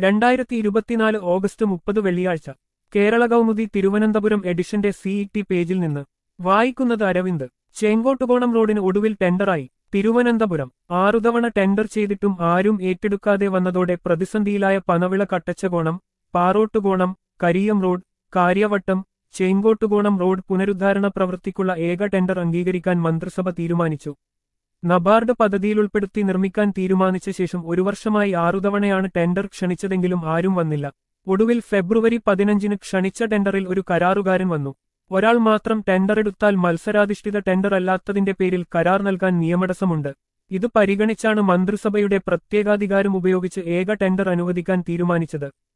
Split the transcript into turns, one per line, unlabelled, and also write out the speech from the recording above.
രണ്ടായിരത്തി ഇരുപത്തിനാല് ഓഗസ്റ്റ് മുപ്പത് വെള്ളിയാഴ്ച കേരള കൗമുദി തിരുവനന്തപുരം എഡിഷന്റെ സിഇടി പേജിൽ നിന്ന് വായിക്കുന്നത് അരവിന്ദ് ചെങ്കോട്ടുകോണം റോഡിന് ഒടുവിൽ ടെൻഡറായി തിരുവനന്തപുരം ആറുതവണ ടെൻഡർ ചെയ്തിട്ടും ആരും ഏറ്റെടുക്കാതെ വന്നതോടെ പ്രതിസന്ധിയിലായ പനവിള കട്ടച്ചകോണം പാറോട്ടുകോണം കരിയം റോഡ് കാര്യവട്ടം ചെങ്കോട്ടുകോണം റോഡ് പുനരുദ്ധാരണ പ്രവൃത്തിക്കുള്ള ഏക ടെൻഡർ അംഗീകരിക്കാൻ മന്ത്രിസഭ തീരുമാനിച്ചു നബാർഡ് പദ്ധതിയിൽ ഉൾപ്പെടുത്തി നിർമ്മിക്കാൻ തീരുമാനിച്ച ശേഷം ഒരു വർഷമായി ആറുതവണയാണ് ടെൻഡർ ക്ഷണിച്ചതെങ്കിലും ആരും വന്നില്ല ഒടുവിൽ ഫെബ്രുവരി പതിനഞ്ചിന് ക്ഷണിച്ച ടെൻഡറിൽ ഒരു കരാറുകാരൻ വന്നു ഒരാൾ മാത്രം ടെൻഡർ എടുത്താൽ മത്സരാധിഷ്ഠിത ടെൻഡർ അല്ലാത്തതിന്റെ പേരിൽ കരാർ നൽകാൻ നിയമതടസ്സമുണ്ട് ഇത് പരിഗണിച്ചാണ് മന്ത്രിസഭയുടെ പ്രത്യേകാധികാരം ഉപയോഗിച്ച് ഏക ടെൻഡർ അനുവദിക്കാൻ തീരുമാനിച്ചത്